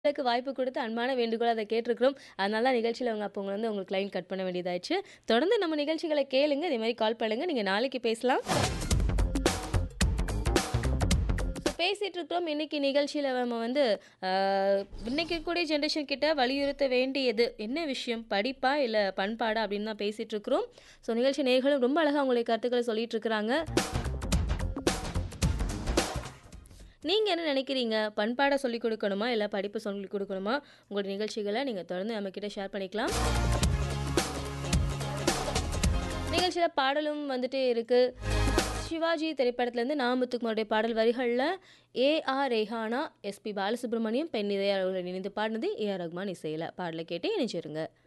க்கு வாய்ப்பு குடுத்து அன்பான வேண்டுகோளா அத கேட்டிருக்கிறோம். அதனால தான் நிகழ்ச்சியில அவங்க அப்போ உங்கள வந்து உங்களுக்கு லைன் கட் பண்ண வேண்டியதாயிருச்சு. தொடர்ந்து நம்ம நிகழ்ச்சிகள கேளுங்க. இதே மாரி கால் பண்ணுங்க. நீங்க நாளைக்கு பேசலாம். பேசிட்டு இருக்கிறோம். இன்னைக்கு நிகழ்ச்சியில நம்ம வந்து அ இன்னைக்கு இருக்கக்கூடிய ஜெனரேஷன் கிட்ட வலியுறுத்த வேண்டியது என்ன விஷயம்? படிப்பா? இல்ல பண்பாடா? அப்படின்னு தான் பேசிட்டு இருக்கிறோம். ஸோ நிகழ்ச்சி நேயர்களும் ரொம்ப அழகா உங்களுடைய கருத்துக்கள சொல்லிட்டு இருக்கிறாங்க. நீங்க என்ன நினைக்கிறீங்க? பண்பாட சொல்லிக் குடுக்கணுமா? இல்ல படிப்பு சொல்லிக் குடுக்கணுமா? உங்களுடைய நிகழ்ச்சிகள நீங்க தொடர்ந்து நம்மகிட்ட ஷேர் பண்ணிக்கலாம். நிகழ்ச்சியில பாடலும் வந்துட்டே இருக்கு. சிவாஜி திரைப்படத்திலேருந்து நா. முத்துக்குமாருடைய பாடல் வரிகள்ல ஏ.ஆர். ரெஹானா, எஸ்.பி. பாலசுப்ரமணியம், பென்னிதயா அவர்கள் இணைந்து பாடினது ஏ.ஆர். ரகுமான் இசையில. பாடல கேட்டு இணைஞ்சிருங்க.